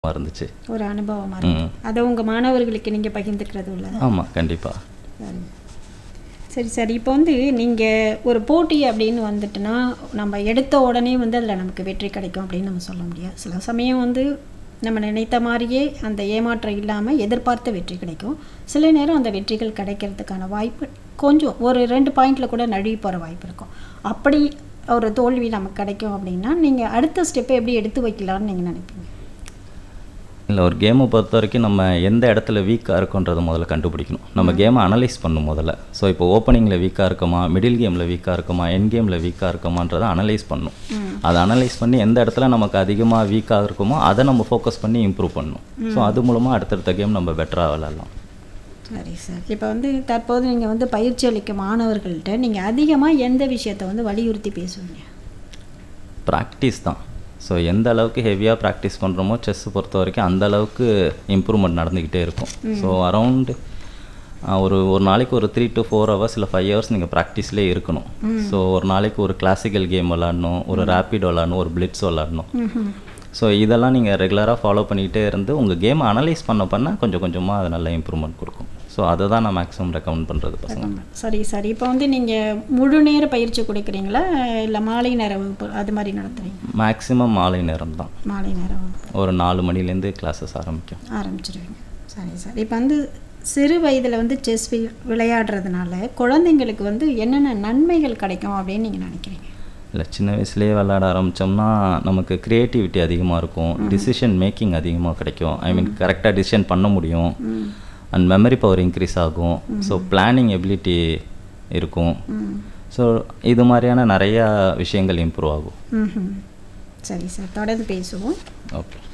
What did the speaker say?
இருந்துச்சு ஒரு அனுபவமாக இருக்கு அதை உங்கள் மாணவர்களுக்கு நீங்கள் பகிர்ந்துக்கிறது உள்ள ஆமாம் கண்டிப்பாக சரி சரி சரி இப்போ வந்து நீங்கள் ஒரு போட்டி அப்படின்னு வந்துட்டுனா நம்ம எடுத்த உடனே வந்து அதில் நமக்கு வெற்றி கிடைக்கும் அப்படின்னு நம்ம சொல்ல முடியாது சில சமயம் வந்து நம்ம நினைத்த மாதிரியே அந்த ஏமாற்றம் இல்லாமல் எதிர்பார்த்த வெற்றி கிடைக்கும் சில நேரம் அந்த வெற்றிகள் கிடைக்கிறதுக்கான வாய்ப்பு கொஞ்சம் ஒரு ரெண்டு பாயிண்டில் கூட நழுவி போகிற வாய்ப்பு இருக்கும் அப்படி ஒரு தோல்வி நமக்கு கிடைக்கும் அப்படின்னா நீங்கள் அடுத்த ஸ்டெப்பை எப்படி எடுத்து வைக்கலாம்னு நீங்கள் நினைப்பீங்க இல்லை ஒரு கேமை பொறுத்த வரைக்கும் நம்ம எந்த இடத்துல வீக்காக இருக்கோன்றதை முதல்ல கண்டுபிடிக்கணும் நம்ம கேமை அனலைஸ் பண்ணும் முதல்ல ஸோ இப்போ ஓப்பனிங்கில் வீக்காக இருக்குமா மிடில் கேமில் வீக்காக இருக்குமா என் கேமில் வீக்காக இருக்குமான்றதை அனலைஸ் பண்ணும் அதை அனலைஸ் பண்ணி எந்த இடத்துல நமக்கு அதிகமாக வீக்காக இருக்குமோ அதை நம்ம ஃபோக்கஸ் பண்ணி இம்ப்ரூவ் பண்ணணும் ஸோ அது மூலமாக அடுத்தடுத்த கேம் நம்ம பெட்டராக விளாட்லாம் சரி சார் இப்போ வந்து தற்போது நீங்கள் வந்து பயிற்சி அளிக்கும் மாணவர்கள்ட்ட நீங்கள் அதிகமாக எந்த விஷயத்தை வந்து வலியுறுத்தி பேசுவீங்க ப்ராக்டிஸ் தான் ஸோ எந்த அளவுக்கு ஹெவியாக ப்ராக்டிஸ் பண்ணுறோமோ செஸ் பொறுத்த வரைக்கும் அந்த அளவுக்கு இம்ப்ரூவ்மெண்ட் நடந்துக்கிட்டே இருக்கும் ஸோ அரவுண்டு ஒரு ஒரு நாளைக்கு ஒரு த்ரீ டு ஃபோர் ஹவர்ஸ் இல்லை ஃபைவ் ஹவர்ஸ் நீங்கள் ப்ராக்டிஸ்லேயே இருக்கணும் ஸோ ஒரு நாளைக்கு ஒரு கிளாசிக்கல் கேம் விளாடணும் ஒரு ரேப்பிட் விளாடணும் ஒரு பிளிட்ஸ் விளாடணும் ஸோ இதெல்லாம் நீங்கள் ரெகுலராக ஃபாலோ பண்ணிக்கிட்டே இருந்து உங்கள் கேமை அனலைஸ் பண்ண பண்ண கொஞ்சம் கொஞ்சமாக அது நல்ல இம்ப்ரூவ்மெண்ட் கொடுக்கும் ஸோ அதை தான் நான் மேக்ஸிமம் ரெக்கமெண்ட் பண்ணுறது பசங்க சரி சரி இப்போ வந்து நீங்கள் முழு நேர பயிற்சி கொடுக்குறீங்களா இல்லை மாலை நேர வகுப்பு அது மாதிரி நடத்துறீங்க மேக்ஸிமம் மாலை நேரம் தான் மாலை நேர வகுப்பு ஒரு நாலு மணிலேருந்து கிளாஸஸ் ஆரம்பிக்கும் ஆரம்பிச்சிருவீங்க சரி சார் இப்போ வந்து சிறு வயதில் வந்து செஸ் விளையாடுறதுனால குழந்தைங்களுக்கு வந்து என்னென்ன நன்மைகள் கிடைக்கும் அப்படின்னு நீங்கள் நினைக்கிறீங்க இல்லை சின்ன வயசுலேயே விளையாட ஆரம்பித்தோம்னா நமக்கு க்ரியேட்டிவிட்டி அதிகமாக இருக்கும் டிசிஷன் மேக்கிங் அதிகமாக கிடைக்கும் ஐ மீன் கரெக்டாக டிசிஷன் பண்ண முடியும் அண்ட் மெமரி பவர் இன்க்ரீஸ் ஆகும் ஸோ பிளானிங் எபிலிட்டி இருக்கும் ஸோ இது மாதிரியான நிறையா விஷயங்கள் இம்ப்ரூவ் ஆகும் ம் சரி சார் தொடர்ந்து பேசுவோம் ஓகே